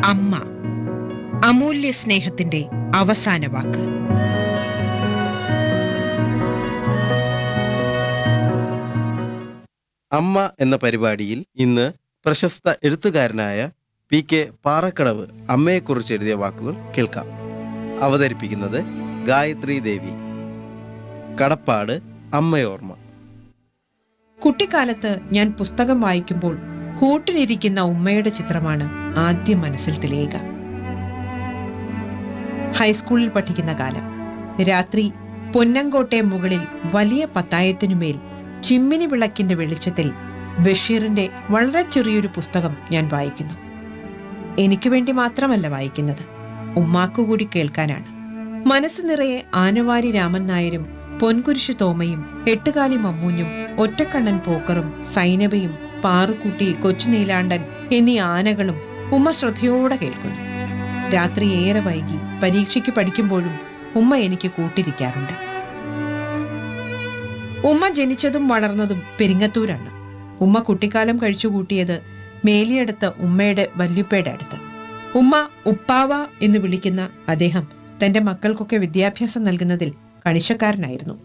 അമ്മ അമൂല്യ സ്നേഹത്തിന്റെ അവസാന വാക്ക് അമ്മ എന്ന പരിപാടിയിൽ ഇന്ന് പ്രശസ്ത എഴുത്തുകാരനായ പി കെ പാറക്കടവ് അമ്മയെക്കുറിച്ച് എഴുതിയ വാക്കുകൾ കേൾക്കാം അവതരിപ്പിക്കുന്നത് ഗായത്രി ദേവി കടപ്പാട് അമ്മയോർമ്മ കുട്ടിക്കാലത്ത് ഞാൻ പുസ്തകം വായിക്കുമ്പോൾ കൂട്ടിലിരിക്കുന്ന ഉമ്മയുടെ ചിത്രമാണ് ആദ്യം മനസ്സിൽ തെളിയുക ഹൈസ്കൂളിൽ പഠിക്കുന്ന കാലം രാത്രി പൊന്നങ്കോട്ടെ മുകളിൽ വലിയ പത്തായത്തിനുമേൽ ചിമ്മിനി വിളക്കിന്റെ വെളിച്ചത്തിൽ ബഷീറിന്റെ വളരെ ചെറിയൊരു പുസ്തകം ഞാൻ വായിക്കുന്നു എനിക്ക് വേണ്ടി മാത്രമല്ല വായിക്കുന്നത് ഉമ്മാക്കു കൂടി കേൾക്കാനാണ് മനസ്സ് നിറയെ ആനവാരി രാമൻ നായരും പൊൻകുരിശു തോമയും എട്ടുകാലി മമ്മൂഞ്ഞും ഒറ്റക്കണ്ണൻ പോക്കറും സൈനബയും പാറുക്കുട്ടി കൊച്ചു നീലാണ്ടൻ എന്നീ ആനകളും ഉമ്മ ശ്രദ്ധയോടെ കേൾക്കുന്നു രാത്രി ഏറെ വൈകി പരീക്ഷയ്ക്ക് പഠിക്കുമ്പോഴും ഉമ്മ എനിക്ക് കൂട്ടിരിക്കാറുണ്ട് ഉമ്മ ജനിച്ചതും വളർന്നതും പെരിങ്ങത്തൂരാണ് ഉമ്മ കുട്ടിക്കാലം കഴിച്ചുകൂട്ടിയത് മേലിയടുത്ത് ഉമ്മയുടെ വല്യുപ്പയുടെ അടുത്ത് ഉമ്മ ഉപ്പാവ എന്ന് വിളിക്കുന്ന അദ്ദേഹം തന്റെ മക്കൾക്കൊക്കെ വിദ്യാഭ്യാസം നൽകുന്നതിൽ കണിശക്കാരനായിരുന്നു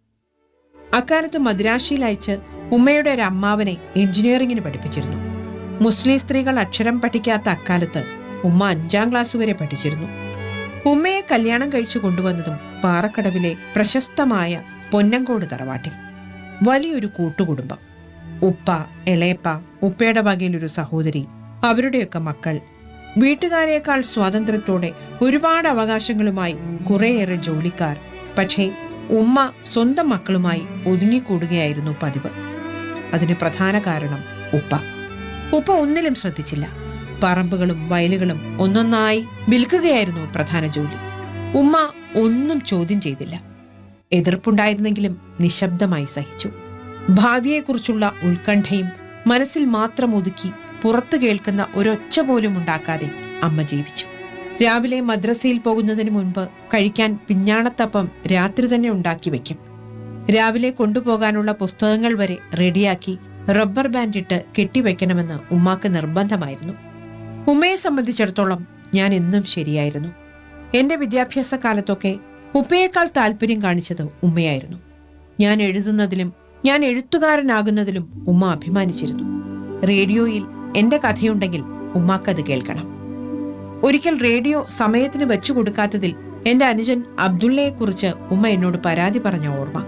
അക്കാലത്ത് മദ്രാശിയിൽ അയച്ച് ഉമ്മയുടെ ഒരു അമ്മാവനെ എഞ്ചിനീയറിംഗിന് പഠിപ്പിച്ചിരുന്നു മുസ്ലിം സ്ത്രീകൾ അക്ഷരം പഠിക്കാത്ത അക്കാലത്ത് ഉമ്മ അഞ്ചാം ക്ലാസ് വരെ പഠിച്ചിരുന്നു ഉമ്മയെ കല്യാണം കഴിച്ചു കൊണ്ടുവന്നതും പാറക്കടവിലെ പ്രശസ്തമായ പൊന്നങ്കോട് തറവാട്ടിൽ വലിയൊരു കൂട്ടുകുടുംബം ഉപ്പ ഇളയപ്പ ഉപ്പയുടെ വകയിലൊരു സഹോദരി അവരുടെയൊക്കെ മക്കൾ വീട്ടുകാരേക്കാൾ സ്വാതന്ത്ര്യത്തോടെ ഒരുപാട് അവകാശങ്ങളുമായി കുറേയേറെ ജോലിക്കാർ പക്ഷേ ഉമ്മ സ്വന്തം മക്കളുമായി ഒതുങ്ങിക്കൂടുകയായിരുന്നു പതിവ് അതിന് പ്രധാന കാരണം ഉപ്പ ഉപ്പ ഒന്നിലും ശ്രദ്ധിച്ചില്ല പറമ്പുകളും വയലുകളും ഒന്നൊന്നായി വിൽക്കുകയായിരുന്നു പ്രധാന ജോലി ഉമ്മ ഒന്നും ചോദ്യം ചെയ്തില്ല എതിർപ്പുണ്ടായിരുന്നെങ്കിലും നിശബ്ദമായി സഹിച്ചു ഭാവിയെക്കുറിച്ചുള്ള ഉത്കണ്ഠയും മനസ്സിൽ മാത്രം ഒതുക്കി പുറത്തു കേൾക്കുന്ന ഒരൊച്ച പോലും ഉണ്ടാക്കാതെ അമ്മ ജീവിച്ചു രാവിലെ മദ്രസയിൽ പോകുന്നതിന് മുൻപ് കഴിക്കാൻ പിഞ്ഞാണത്തപ്പം രാത്രി തന്നെ ഉണ്ടാക്കി വെക്കും രാവിലെ കൊണ്ടുപോകാനുള്ള പുസ്തകങ്ങൾ വരെ റെഡിയാക്കി റബ്ബർ ബാൻഡ് ഇട്ട് കെട്ടിവെക്കണമെന്ന് ഉമ്മാക്ക് നിർബന്ധമായിരുന്നു ഉമ്മയെ സംബന്ധിച്ചിടത്തോളം ഞാൻ എന്നും ശരിയായിരുന്നു എന്റെ വിദ്യാഭ്യാസ കാലത്തൊക്കെ ഉപ്പയേക്കാൾ താല്പര്യം കാണിച്ചത് ഉമ്മയായിരുന്നു ഞാൻ എഴുതുന്നതിലും ഞാൻ എഴുത്തുകാരനാകുന്നതിലും ഉമ്മ അഭിമാനിച്ചിരുന്നു റേഡിയോയിൽ എന്റെ കഥയുണ്ടെങ്കിൽ ഉമ്മാക്കത് കേൾക്കണം ഒരിക്കൽ റേഡിയോ സമയത്തിന് വെച്ചു കൊടുക്കാത്തതിൽ എന്റെ അനുജൻ അബ്ദുള്ളയെക്കുറിച്ച് ഉമ്മ എന്നോട് പരാതി പറഞ്ഞ ഓർമ്മ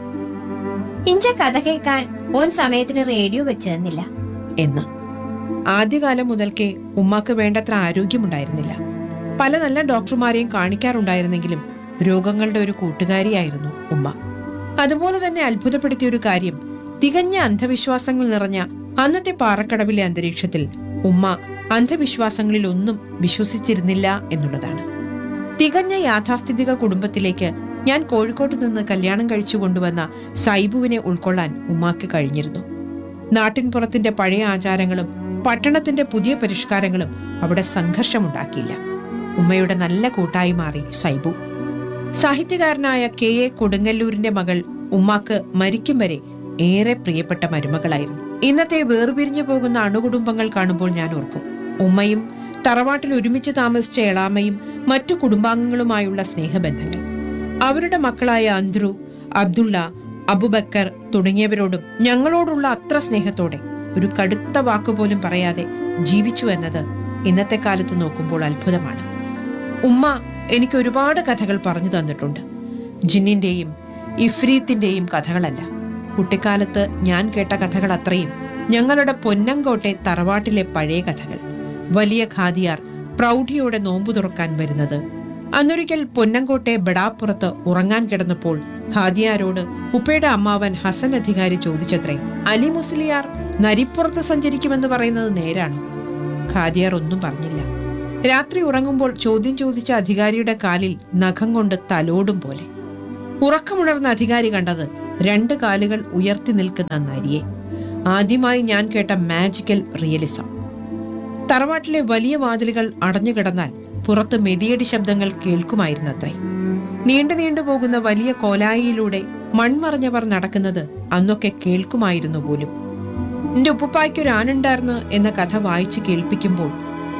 ഇഞ്ച കഥ കേൾക്കാൻ ഓൻ സമയത്തിന് റേഡിയോ വെച്ച് തന്നില്ല എന്ന് ആദ്യകാലം മുതൽക്കേ ഉമ്മാക്ക് വേണ്ടത്ര ആരോഗ്യമുണ്ടായിരുന്നില്ല പല നല്ല ഡോക്ടർമാരെയും കാണിക്കാറുണ്ടായിരുന്നെങ്കിലും രോഗങ്ങളുടെ ഒരു കൂട്ടുകാരിയായിരുന്നു ഉമ്മ അതുപോലെ തന്നെ അത്ഭുതപ്പെടുത്തിയ ഒരു കാര്യം തികഞ്ഞ അന്ധവിശ്വാസങ്ങൾ നിറഞ്ഞ അന്നത്തെ പാറക്കടവിലെ അന്തരീക്ഷത്തിൽ ഉമ്മ അന്ധവിശ്വാസങ്ങളിൽ ഒന്നും വിശ്വസിച്ചിരുന്നില്ല എന്നുള്ളതാണ് തികഞ്ഞ യാഥാസ്ഥിതിക കുടുംബത്തിലേക്ക് ഞാൻ കോഴിക്കോട്ട് നിന്ന് കല്യാണം കഴിച്ചു കൊണ്ടുവന്ന സൈബുവിനെ ഉൾക്കൊള്ളാൻ ഉമ്മാക്ക് കഴിഞ്ഞിരുന്നു നാട്ടിൻപുറത്തിന്റെ പഴയ ആചാരങ്ങളും പട്ടണത്തിന്റെ പുതിയ പരിഷ്കാരങ്ങളും അവിടെ സംഘർഷമുണ്ടാക്കിയില്ല ഉമ്മയുടെ നല്ല കൂട്ടായി മാറി സൈബു സാഹിത്യകാരനായ കെ എ കൊടുങ്ങല്ലൂരിന്റെ മകൾ ഉമ്മാക്ക് മരിക്കും വരെ ഏറെ പ്രിയപ്പെട്ട മരുമകളായിരുന്നു ഇന്നത്തെ വേർപിരിഞ്ഞു പോകുന്ന അണുകുടുംബങ്ങൾ കാണുമ്പോൾ ഞാൻ ഓർക്കും ഉമ്മയും തറവാട്ടിൽ ഒരുമിച്ച് താമസിച്ച എളാമയും മറ്റു കുടുംബാംഗങ്ങളുമായുള്ള സ്നേഹബന്ധങ്ങൾ അവരുടെ മക്കളായ അന്ത്രു അബ്ദുള്ള അബുബക്കർ തുടങ്ങിയവരോടും ഞങ്ങളോടുള്ള അത്ര സ്നേഹത്തോടെ ഒരു കടുത്ത വാക്കുപോലും പറയാതെ ജീവിച്ചു എന്നത് ഇന്നത്തെ കാലത്ത് നോക്കുമ്പോൾ അത്ഭുതമാണ് ഉമ്മ എനിക്ക് ഒരുപാട് കഥകൾ പറഞ്ഞു തന്നിട്ടുണ്ട് ജിന്നിന്റെയും ഇഫ്രീത്തിന്റെയും കഥകളല്ല കുട്ടിക്കാലത്ത് ഞാൻ കേട്ട കഥകൾ അത്രയും ഞങ്ങളുടെ പൊന്നങ്കോട്ടെ തറവാട്ടിലെ പഴയ കഥകൾ വലിയ ഖാദിയാർ പ്രൗഢിയോടെ നോമ്പു തുറക്കാൻ വരുന്നത് അന്നൊരിക്കൽ പൊന്നങ്കോട്ടെ ബെടാപ്പുറത്ത് ഉറങ്ങാൻ കിടന്നപ്പോൾ ഖാദിയാരോട് ഉപ്പയുടെ അമ്മാവൻ ഹസൻ അധികാരി ചോദിച്ചത്രേ അലി മുസ്ലിയാർ നരിപ്പുറത്ത് സഞ്ചരിക്കുമെന്ന് പറയുന്നത് നേരാണോ ഖാദിയാർ ഒന്നും പറഞ്ഞില്ല രാത്രി ഉറങ്ങുമ്പോൾ ചോദ്യം ചോദിച്ച അധികാരിയുടെ കാലിൽ നഖം കൊണ്ട് തലോടും പോലെ ഉറക്കമുണർന്ന അധികാരി കണ്ടത് രണ്ട് കാലുകൾ ഉയർത്തി നിൽക്കുന്ന നരിയെ ആദ്യമായി ഞാൻ കേട്ട മാജിക്കൽ റിയലിസം തറവാട്ടിലെ വലിയ വാതിലുകൾ അടഞ്ഞുകിടന്നാൽ പുറത്ത് മെതിയടി ശബ്ദങ്ങൾ കേൾക്കുമായിരുന്നത്രേ നീണ്ടു നീണ്ടു പോകുന്ന വലിയ കോലായിയിലൂടെ മൺമറഞ്ഞവർ നടക്കുന്നത് അന്നൊക്കെ കേൾക്കുമായിരുന്നു പോലും എന്റെ ഉപ്പുപ്പായ്ക്കൊരു ആനുണ്ടായിരുന്നു എന്ന കഥ വായിച്ചു കേൾപ്പിക്കുമ്പോൾ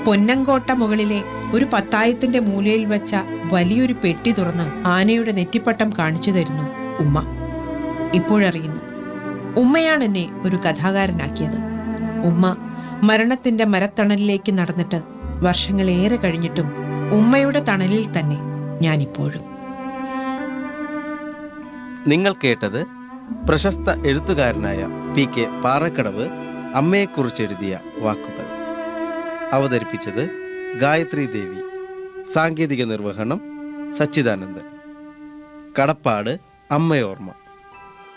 പൊന്നങ്കോട്ട മുകളിലെ ഒരു പത്തായത്തിന്റെ മൂലയിൽ വെച്ച വലിയൊരു പെട്ടി തുറന്ന് ആനയുടെ നെറ്റിപ്പട്ടം കാണിച്ചു തരുന്നു ഉമ്മ ഇപ്പോഴറിയുന്നു ഉമ്മയാണ് എന്നെ ഒരു കഥാകാരനാക്കിയത് ഉമ്മ മരണത്തിന്റെ മരത്തണലിലേക്ക് നടന്നിട്ട് വർഷങ്ങളേറെ കഴിഞ്ഞിട്ടും ഉമ്മയുടെ തണലിൽ തന്നെ ഞാനിപ്പോഴും നിങ്ങൾ കേട്ടത് പ്രശസ്ത എഴുത്തുകാരനായ പി കെ പാറക്കടവ് അമ്മയെക്കുറിച്ച് എഴുതിയ വാക്കുകൾ അവതരിപ്പിച്ചത് ഗായത്രി ദേവി സാങ്കേതിക നിർവഹണം സച്ചിദാനന്ദൻ കടപ്പാട് അമ്മയോർമ്മ